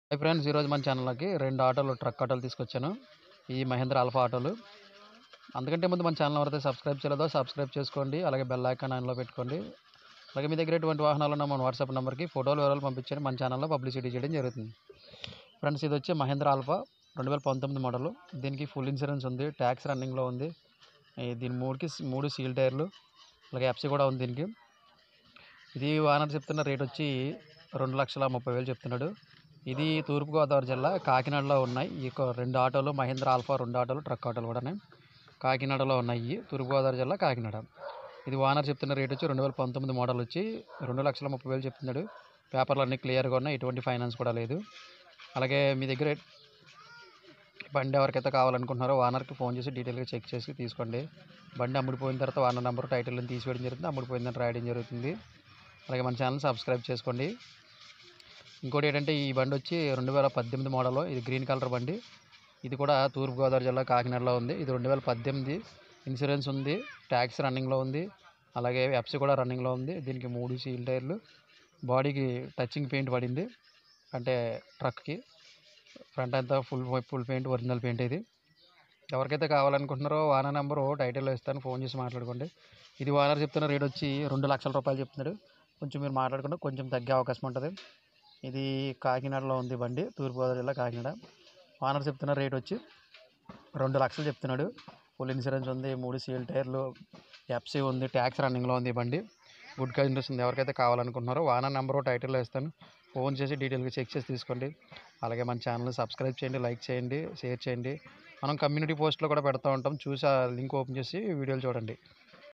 hi friends ఈరోజు మన ఛానల్లోకి రెండు ఆటోలు ట్రక్ ఆటోలు తీసుకొచ్చాను ఈ మహేంద్ర ఆల్ఫా ఆటోలు అందుకంటే ముందు మన ఛానల్ ఎవరైతే సబ్స్క్రైబ్ చేయలేదో సబ్స్క్రైబ్ చేసుకోండి అలాగే బెల్ ఐకాన్ ఆన్లో పెట్టుకోండి అలాగే మీ దగ్గర ఎటువంటి వాహనాలు ఉన్న మన వాట్సాప్ నెంబర్కి ఫోటోలు వివరాలు పంపించండి మన ఛానల్లో పబ్లిసిటీ చేయడం జరుగుతుంది ఫ్రెండ్స్ ఇది వచ్చి మహేంద్ర ఆల్ఫా రెండు వేల పంతొమ్మిది మోడల్ దీనికి ఫుల్ ఇన్సూరెన్స్ ఉంది ట్యాక్స్ రన్నింగ్లో ఉంది ఈ దీని మూడుకి మూడు సీల్ టైర్లు అలాగే ఎఫ్సీ కూడా ఉంది దీనికి ఇది ఓనర్ చెప్తున్న రేట్ వచ్చి రెండు లక్షల ముప్పై వేలు చెప్తున్నాడు ఇది తూర్పుగోదావరి జిల్లా కాకినాడలో ఉన్నాయి ఈ యొక్క రెండు ఆటోలు మహేంద్ర ఆల్ఫా రెండు ఆటోలు ట్రక్ ఆటోలు కూడా కాకినాడలో ఉన్నాయి తూర్పుగోదావరి జిల్లా కాకినాడ ఇది ఓనర్ చెప్తున్న రేట్ వచ్చి రెండు వేల పంతొమ్మిది మోడల్ వచ్చి రెండు లక్షల ముప్పై వేలు చెప్తున్నాడు పేపర్లు అన్నీ క్లియర్గా ఉన్నాయి ఎటువంటి ఫైనాన్స్ కూడా లేదు అలాగే మీ దగ్గర బండి ఎవరికైతే కావాలనుకుంటున్నారో ఓనర్కి ఫోన్ చేసి డీటెయిల్గా చెక్ చేసి తీసుకోండి బండి అమ్ముడిపోయిన తర్వాత ఓనర్ నెంబర్ టైటిల్ తీసివేయడం జరుగుతుంది అమ్ముడిపోయిందని రాయడం జరుగుతుంది అలాగే మన ఛానల్ సబ్స్క్రైబ్ చేసుకోండి ఇంకోటి ఏంటంటే ఈ బండి వచ్చి రెండు వేల పద్దెనిమిది మోడల్ ఇది గ్రీన్ కలర్ బండి ఇది కూడా తూర్పుగోదావరి జిల్లా కాకినాడలో ఉంది ఇది రెండు వేల పద్దెనిమిది ఇన్సూరెన్స్ ఉంది ట్యాక్స్ రన్నింగ్లో ఉంది అలాగే ఎఫ్సీ కూడా రన్నింగ్లో ఉంది దీనికి మూడు సీల్ టైర్లు బాడీకి టచింగ్ పెయింట్ పడింది అంటే ట్రక్కి ఫ్రంట్ అంతా full full paint original paint ఇది ఎవరికైతే కావాలనుకుంటున్నారో వాన నెంబరు టైటిల్లో ఇస్తాను ఫోన్ చేసి మాట్లాడుకోండి ఇది ఓనర్ చెప్తున్న రేట్ వచ్చి రెండు లక్షల రూపాయలు చెప్తున్నాడు కొంచెం మీరు మాట్లాడుకుంటే కొంచెం తగ్గే అవకాశం ఉంటుంది ఇది కాకినాడలో ఉంది బండి తూర్పుగోదావరి జిల్లా కాకినాడ ఓనర్ చెప్తున్న రేట్ వచ్చి రెండు లక్షలు చెప్తున్నాడు ఫుల్ ఇన్సూరెన్స్ ఉంది మూడు సీల్ టైర్లు ఎఫ్సీ ఉంది ట్యాక్స్ రన్నింగ్లో ఉంది ఈ బండి గుడ్ కండిషన్ ఉంది ఎవరికైతే కావాలనుకుంటున్నారో వాన నెంబరు టైటిల్లో ఇస్తాను ఫోన్ చేసి డీటెయిల్గా చెక్ చేసి తీసుకోండి అలాగే మన ఛానల్ని సబ్స్క్రైబ్ చేయండి లైక్ చేయండి షేర్ చేయండి మనం కమ్యూనిటీ పోస్ట్లో కూడా పెడతా ఉంటాం చూసి ఆ లింక్ ఓపెన్ చేసి వీడియోలు చూడండి